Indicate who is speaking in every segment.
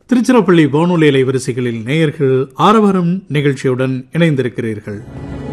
Speaker 1: திருச்சிராப்பள்ளி வானொலி அலைவரிசைகளில் நேயர்கள் ஆரவாரம் நிகழ்ச்சியுடன் இணைந்திருக்கிறீர்கள்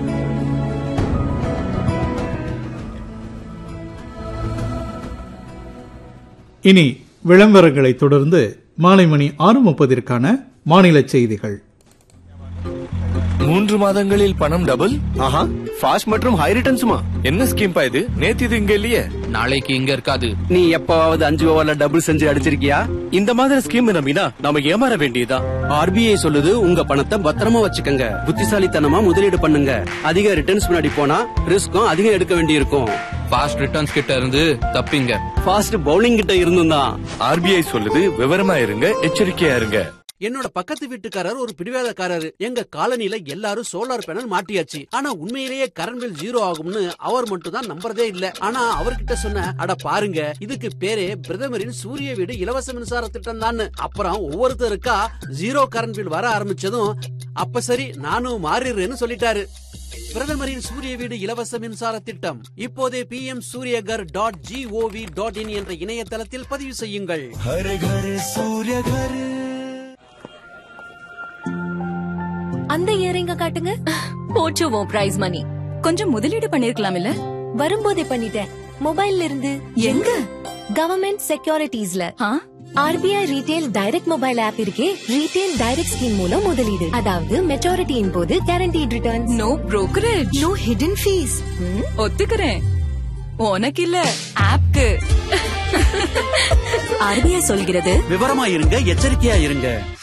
Speaker 1: இனி விளம்பரங்களை தொடர்ந்து மாலை மணி ஆறு முப்பதிற்கான மாநில செய்திகள்
Speaker 2: மூன்று மாதங்களில் பணம் டபுள்
Speaker 3: ஆஹா ஃபாஸ்ட் மற்றும் ஹை ரிட்டர்ன்ஸுமா
Speaker 2: என்ன ஸ்கீம் பா இது நேத்து இது இங்க இல்லையே
Speaker 4: நாளைக்கு இங்க இருக்காது
Speaker 3: நீ எப்பவாவது அஞ்சு ஓவர்ல டபுள் செஞ்சு அடிச்சிருக்கியா இந்த மாதிரி ஸ்கீம் நம்பினா நாம ஏமாற வேண்டியதா ஆர்பிஐ சொல்லுது உங்க பணத்தை பத்திரமா வச்சுக்கங்க புத்திசாலித்தனமா முதலீடு பண்ணுங்க அதிக ரிட்டர்ன்ஸ் முன்னாடி போனா ரிஸ்க்கும் அதிகம் எடுக்க வேண்டியிருக்கும்
Speaker 4: ஃபாஸ்ட் ரிட்டர்ன்ஸ் கிட்ட இருந்து தப்பிங்க
Speaker 3: ஃபாஸ்ட் பவுலிங் கிட்ட இருந்தும் தான்
Speaker 2: ஆர்பிஐ சொல்லுது விவரமா இருங்க எச்சரிக்கையா இருங்க
Speaker 5: என்னோட பக்கத்து வீட்டுக்காரர் ஒரு பிடிவாதக்காரரு எங்க காலனில எல்லாரும் சோலார் பேனல் மாட்டியாச்சு ஆனா உண்மையிலேயே கரண்ட் பில் ஜீரோ ஆகும்னு அவர் மட்டும் தான் நம்புறதே இல்ல ஆனா அவர்கிட்ட சொன்ன அட பாருங்க இதுக்கு பேரே பிரதமரின் சூரிய வீடு இலவச மின்சார திட்டம் தான் அப்புறம் ஒவ்வொருத்தருக்கா ஜீரோ கரண்ட் பில் வர ஆரம்பிச்சதும் அப்ப சரி நானும் மாறிடுறேன்னு சொல்லிட்டாரு பிரதமரின் சூரிய வீடு இலவச மின்சார திட்டம் இப்போதே P M Suryaghar dot GOV dot in என்ற இணையதளத்தில் பதிவு செய்யுங்கள்
Speaker 6: அந்த இயரிங்க காட்டுங்க
Speaker 7: போச்சு உன் பிரைஸ் மணி கொஞ்சம் முதலீடு பண்ணிருக்கலாம் இல்ல
Speaker 6: வரும்போதே பண்ணிட்டேன் மொபைல்ல இருந்து
Speaker 7: எங்க
Speaker 6: கவர்மெண்ட் செக்யூரிட்டிஸ்ல
Speaker 7: ஆ?
Speaker 6: RBI retail direct mobile app இருக்கே ரீடெயில் டைரக்ட் ஸ்கீம் மூலம் முதலீடு அதாவது மெச்சூரிட்டியின் போது guaranteed returns
Speaker 7: no brokerage
Speaker 6: no hidden fees
Speaker 7: ஒத்துக்கிறேன் உனக்கு இல்ல ஆப்க்கு ஆர்பிஐ சொல்கிறது
Speaker 3: விவரமா இருங்க எச்சரிக்கையா இருங்க